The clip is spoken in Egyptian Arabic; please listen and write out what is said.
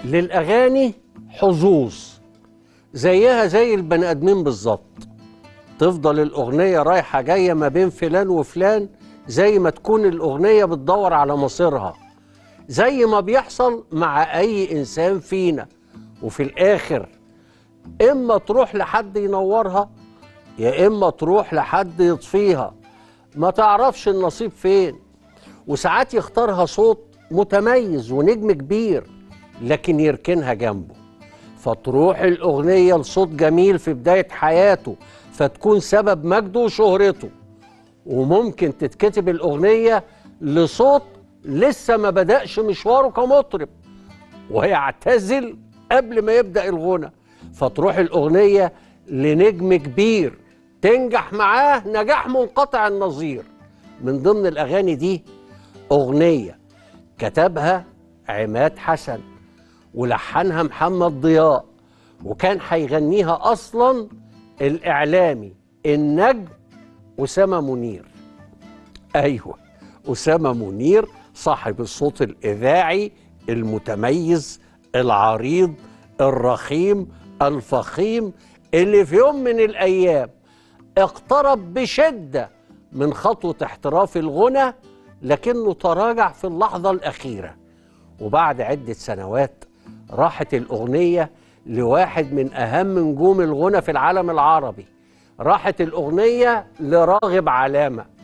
للاغاني حظوظ زيها زي البني ادمين بالظبط تفضل الاغنيه رايحه جايه ما بين فلان وفلان زي ما تكون الاغنيه بتدور على مصيرها زي ما بيحصل مع اي انسان فينا وفي الاخر اما تروح لحد ينورها يا اما تروح لحد يطفيها ما تعرفش النصيب فين وساعات يختارها صوت متميز ونجم كبير لكن يركنها جنبه فتروح الأغنية لصوت جميل في بداية حياته فتكون سبب مجده وشهرته وممكن تتكتب الأغنية لصوت لسه ما بدأش مشواره كمطرب ويعتزل قبل ما يبدأ الغنى فتروح الأغنية لنجم كبير تنجح معاه نجاح منقطع النظير من ضمن الأغاني دي أغنية كتبها عماد حسن ولحنها محمد ضياء وكان هيغنيها أصلا الإعلامي النجم أسامة منير أيوه أسامة منير صاحب الصوت الإذاعي المتميز العريض الرخيم الفخيم اللي في يوم من الأيام اقترب بشدة من خطوة احتراف الغنى لكنه تراجع في اللحظة الأخيرة وبعد عدة سنوات راحت الأغنية لواحد من أهم نجوم الغنى في العالم العربي راحت الأغنية لراغب علامة